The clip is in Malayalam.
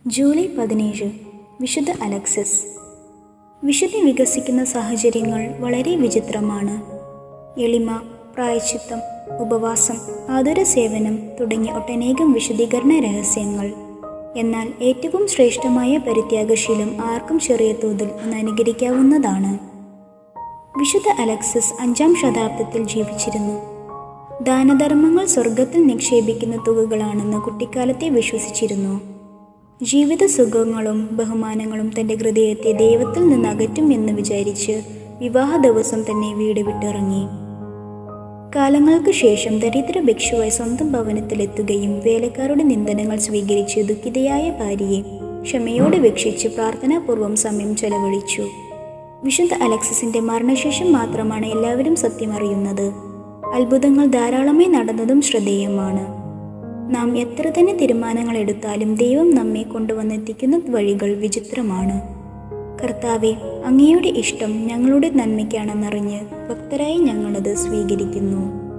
ജൂലൈ പതിനേഴ് വിശുദ്ധ അലക്സസ് വിശുദ്ധി വികസിക്കുന്ന സാഹചര്യങ്ങൾ വളരെ വിചിത്രമാണ് എളിമ പ്രായച്ചിത്തം ഉപവാസം ആതുര സേവനം തുടങ്ങിയ ഒട്ടനേകം വിശദീകരണ രഹസ്യങ്ങൾ എന്നാൽ ഏറ്റവും ശ്രേഷ്ഠമായ പരിത്യാഗശീലം ആർക്കും ചെറിയ തോതിൽ ഒന്ന് അനുകരിക്കാവുന്നതാണ് വിശുദ്ധ അലക്സസ് അഞ്ചാം ശതാബ്ദത്തിൽ ജീവിച്ചിരുന്നു ദാനധർമ്മങ്ങൾ സ്വർഗത്തിൽ നിക്ഷേപിക്കുന്ന തുകകളാണെന്ന് കുട്ടിക്കാലത്തെ വിശ്വസിച്ചിരുന്നു ജീവിത സുഖങ്ങളും ബഹുമാനങ്ങളും തൻ്റെ ഹൃദയത്തെ ദൈവത്തിൽ നിന്ന് അകറ്റും എന്ന് വിചാരിച്ച് വിവാഹ ദിവസം തന്നെ വീട് വിട്ടിറങ്ങി കാലങ്ങൾക്ക് ശേഷം ദരിദ്ര ഭിക്ഷുവായി സ്വന്തം ഭവനത്തിലെത്തുകയും വേലക്കാരുടെ നിന്ദനങ്ങൾ സ്വീകരിച്ച് ദുഃഖിതയായ ഭാര്യയെ ക്ഷമയോടെ വീക്ഷിച്ച് പ്രാർത്ഥനാപൂർവം സമയം ചെലവഴിച്ചു വിശുദ്ധ അലക്സസിന്റെ മരണശേഷം മാത്രമാണ് എല്ലാവരും സത്യം അറിയുന്നത് അത്ഭുതങ്ങൾ ധാരാളമായി നടന്നതും ശ്രദ്ധേയമാണ് നാം എത്ര തന്നെ തീരുമാനങ്ങൾ എടുത്താലും ദൈവം നമ്മെ കൊണ്ടുവന്നെത്തിക്കുന്ന വഴികൾ വിചിത്രമാണ് കർത്താവെ അങ്ങയുടെ ഇഷ്ടം ഞങ്ങളുടെ നന്മയ്ക്കാണെന്നറിഞ്ഞ് ഭക്തരായി ഞങ്ങളത് സ്വീകരിക്കുന്നു